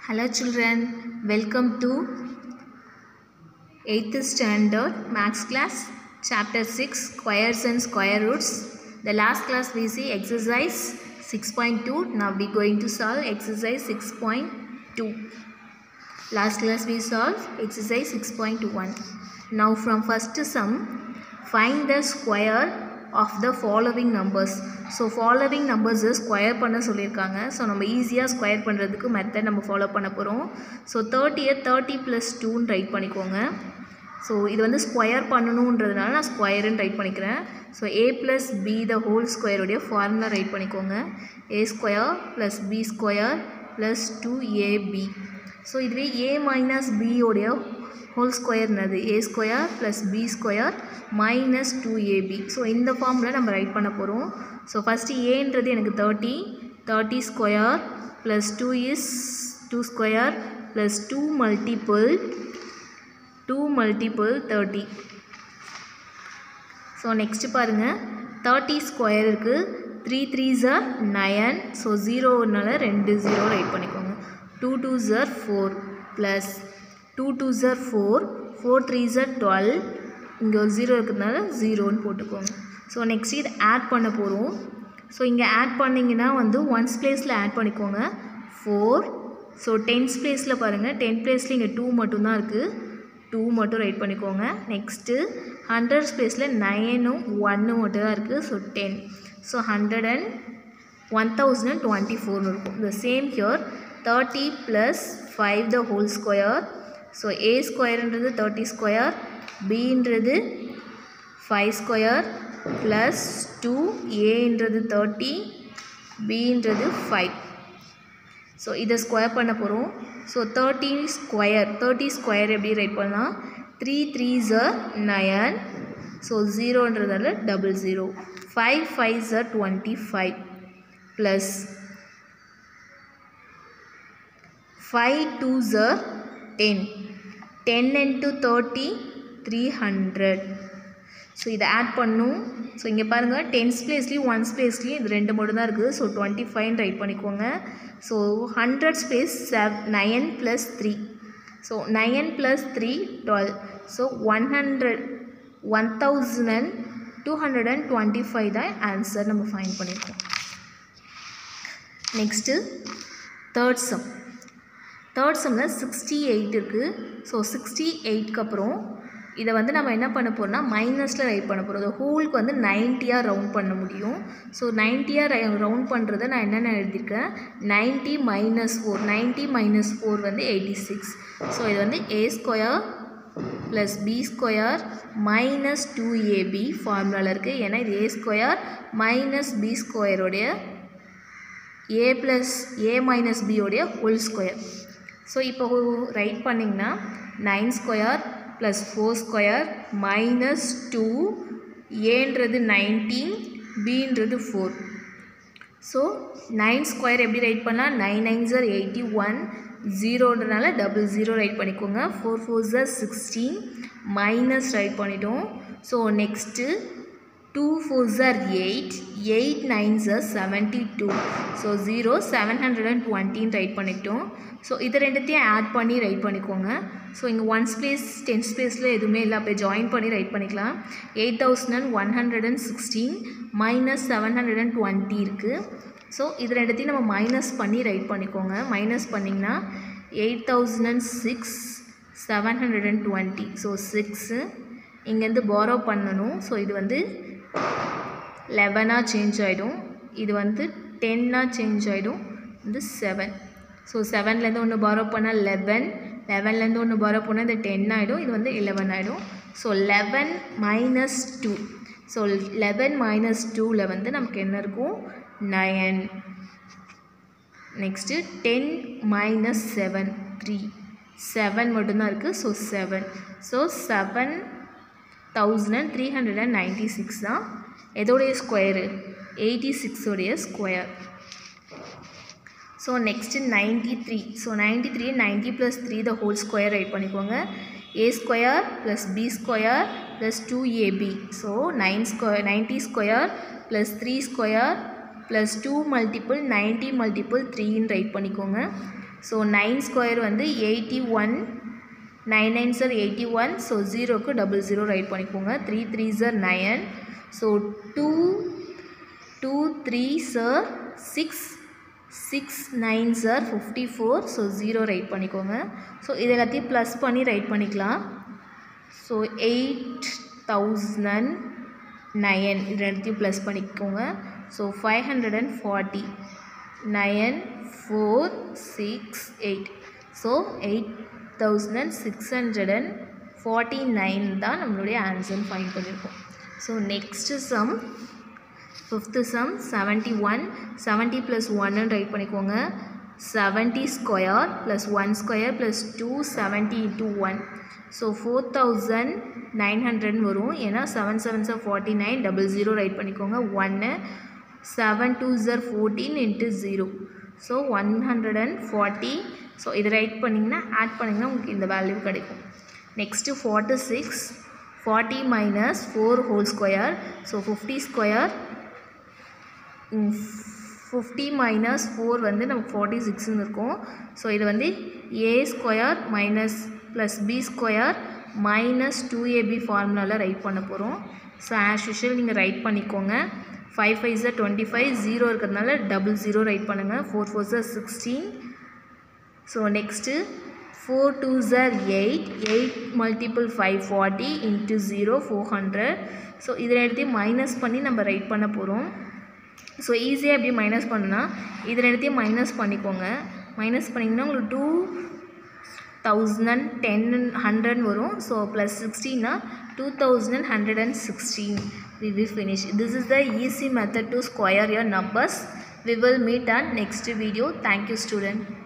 Hello children, welcome to 8th standard maths class chapter 6 squares and square roots. The last class we see exercise 6.2. Now we going to solve exercise 6.2. Last class we solved exercise 6.1. Now from first sum find the square of the following numbers. So following நம்பர்ஸை square பண்ண சொல்லியிருக்காங்க so நம்ம ஈஸியாக square பண்ணுறதுக்கு method நம்ம follow பண்ண போகிறோம் so தேர்ட்டியை தேர்ட்டி ப்ளஸ் டூன்னு ரைட் பண்ணிக்கோங்க ஸோ இது வந்து ஸ்கொயர் பண்ணணுன்றதுனால நான் ஸ்கொயருன்னு ரைட் பண்ணிக்கிறேன் so A plus B the whole ஸ்கொயருடைய ஃபார்முலா ரைட் பண்ணிக்கோங்க A square plus B square plus two AB so இதுவே ஏ மைனஸ் பியோடைய ஹோல் ஸ்கொயர்னது A square plus B square minus two AB so இந்த ஃபார்மில் நம்ம ரைட் பண்ண போகிறோம் ஸோ ஃபஸ்ட்டு ஏன்றது எனக்கு thirty thirty square plus two is two square plus two multiple two multiple thirty so next பாருங்கள் தேர்ட்டி ஸ்கொயர் இருக்குது த்ரீ த்ரீ ஜார் நயன் ஸோ ஜீரோனால ரெண்டு ஜீரோ ரைட் பண்ணிக்கோங்க டூ டூ ஜார் ஃபோர் ப்ளஸ் டூ டூ ஜார் ஃபோர் ஃபோர் த்ரீ ஜார் twelve இங்கே ஒரு ஜீரோ இருக்கிறதுனால ஜீரோன்னு போட்டுக்கோங்க ஸோ நெக்ஸ்ட் இது ஆட் பண்ண போகிறோம் ஸோ இங்கே ஆட் பண்ணிங்கன்னா வந்து ஒன்ஸ் பிளேஸில் ஆட் பண்ணிக்கோங்க ஃபோர் ஸோ டென்ஸ் பிளேஸில் பாருங்கள் டென் பிளேஸில் இங்கே டூ மட்டும்தான் இருக்குது டூ மட்டும் ரைட் பண்ணிக்கோங்க நெக்ஸ்ட்டு ஹண்ட்ரட் ஸ்பேஸில் நைனும் ஒன்று மட்டும் தான் இருக்குது so ten so hundred and one thousand and twenty ஃபோர்னு இருக்கும் the same here thirty plus five the whole square so A ஸ்கொயர்ன்றது தேர்ட்டி ஸ்கொயர் பின்றது ஃபைவ் ஸ்கொயர் ப்ளஸ் டூ ஏன்றது தேர்ட்டி பின்றது ஃபைவ் ஸோ இதை ஸ்கொயர் பண்ண போகிறோம் so thirty square thirty square எப்படி ரைட் பண்ணலாம் த்ரீ த்ரீ ஜர் நயன் ஸோ ஜீரோன்றதால டபுள் ஜீரோ ஃபைவ் ஃபைவ் ஜர் twenty five plus five two ஜர் ten ten into thirty three hundred so இதை ஆட் பண்ணும் ஸோ இங்கே பாருங்கள் டென்ஸ் பிளேஸ்லேயும் ஒன்ஸ் பிளேஸ்லேயும் இது ரெண்டு மட்டும் தான் இருக்குது ஸோ டுவெண்ட்டி ஃபைவ் ரைட் பண்ணிக்கோங்க ஸோ ஹண்ட்ரட் ஸ்பேஸ் செவ் nine plus three so nine plus three twelve so one hundred one thousand and two hundred and twenty five தான் ஆன்சர் நம்ம ஃபைன் பண்ணியிருக்கோம் நெக்ஸ்ட்டு தேர்ட் சம் தேர்ட் சம்மில் sixty eight இருக்குது so sixty எயிட்க்கு அப்புறம் இதை வந்து நம்ம என்ன பண்ண போகிறோம்னா மைனஸில் ரைட் பண்ண போகிறோம் ஹோலுக்கு வந்து நைன்ட்டியாக ரவுண்ட் பண்ண முடியும் ஸோ நைன்ட்டியாக ரவுண்ட் பண்ணுறதை நான் என்னென்ன எழுதியிருக்கேன் ninety minus four ninety minus four வந்து எயிட்டி சிக்ஸ் ஸோ இது வந்து A square plus B square minus two AB ஃபார்முலாவில் இருக்குது ஏன்னா இது ஏ ஸ்கொயர் மைனஸ் பி ஸ்கொயருடைய ஏ ப்ளஸ் ஏ மைனஸ் பியோடைய ஹோல் ஸ்கொயர் ஸோ இப்போ ரைட் பண்ணிங்கன்னா nine square plus four square minus two ஏன்றது நைன்டீன் பின்றது ஃபோர் ஸோ நைன் ஸ்கொயர் எப்படி ரைட் பண்ணலாம் நைன் நைன் ஜார் எயிட்டி ஒன் ஜீரோன்றனால டபுள் ஜீரோ ரைட் பண்ணிக்கோங்க four four are sixteen minus write பண்ணிட்டோம் so next two four are eight eight nine are seventy two so zero seven hundred and டுவெண்ட்டின்னு write பண்ணிட்டோம் so இது ரெண்டுத்தையும் add பண்ணி write பண்ணிக்கோங்க so இங்கே ஒன்ஸ் பிளேஸ் டென்ஸ் பிளேஸில் எதுவுமே இல்லை அப்போ ஜாயின் பண்ணி ரைட் பண்ணிக்கலாம் eight thousand and one hundred and sixteen minus seven hundred and twenty இருக்குது ஸோ இது ரெண்டுத்தையும் நம்ம மைனஸ் பண்ணி ரைட் பண்ணிக்கோங்க மைனஸ் பண்ணிங்கன்னா eight thousand and six seven hundred and twenty so six இங்கேருந்து பாரோ பண்ணணும் ஸோ இது வந்து லெவனாக சேஞ்ச் ஆகிடும் இது வந்து டென்னாக சேஞ்ச் ஆகிடும் வந்து செவன் ஸோ செவன்லேருந்து ஒன்று பாரோ பண்ணால் லெவன் லெவன்லேருந்து ஒன்று பாரோ பண்ணால் இது டென் ஆகிடும் இது வந்து லெவன் ஆகிடும் so eleven minus two so eleven minus டூவில் வந்து நமக்கு என்ன இருக்கும் nine next ten minus seven three seven மட்டும்தான் இருக்குது so seven so seven thousand and three hundred and ninety six தான் எதோடைய ஸ்கொயரு எயிட்டி சிக்ஸோடைய square so next ninety three so ninety three ninety plus three the whole square write பண்ணிக்கோங்க A square plus B square plus two AB so nine square ninety square plus three square plus two multiple ninety multiple த்ரீன்னு write பண்ணிக்கோங்க so nine square வந்து eighty one nine nine are eighty one so ஜீரோக்கு double zero write பண்ணிக்கோங்க three three are nine so two two three are six six nine are fifty four so zero write பண்ணிக்கோங்க so இது எல்லாத்தையும் plus பண்ணி write பண்ணிக்கலாம் so eight thousand nine இது ரெண்டுத்தையும் plus பண்ணிக்கோங்க so five hundred and forty nine four six eight so eight thousand six hundred and forty nine தான் நம்மளுடைய ஆன்சர் ஃபைன் பண்ணியிருக்கோம் so next sum fifth sum seventy one seventy plus ஒன்னு write பண்ணிக்கோங்க seventy square plus one square plus two seventy into one so four thousand nine ஹண்ட்ரட்னு வரும் ஏன்னா seven seven are forty nine double zero write பண்ணிக்கோங்க ஒன்று seven two are fourteen into zero so one hundred and forty so இதை write பண்ணிங்கன்னா add பண்ணிங்கன்னா உங்களுக்கு இந்த வேல்யூ கிடைக்கும் next forty six forty minus four whole square so fifty square fifty minus four வந்து நமக்கு ஃபார்ட்டி சிக்ஸ்னு இருக்கும் ஸோ இது வந்து A square minus plus B square minus two AB ஃபார்முலாவில் ரைட் பண்ண போகிறோம் ஸோ ஆஸ் யூஷுவல் நீங்கள் ரைட் பண்ணிக்கோங்க five five are twenty five zero இருக்கிறதுனால டபுள் ஜீரோ ரைட் பண்ணுங்கள் four four sir sixteen so next four two are eight eight multiple five forty into zero four hundred so இதில் எடுத்து minus பண்ணி நம்ம right பண்ண போகிறோம் so ஈஸியாக எப்படி மைனஸ் பண்ணுன்னா இதில் எடுத்தையும் மைனஸ் பண்ணிக்கோங்க மைனஸ் பண்ணிங்கன்னா உங்களுக்கு டூ தௌசண்ட் டென் ஹண்ட்ரட் வரும் ஸோ ப்ளஸ் சிக்ஸ்டீன்னா two thousand hundred and sixteen we will finish this is the easy method to square your numbers we will meet on next video thank you student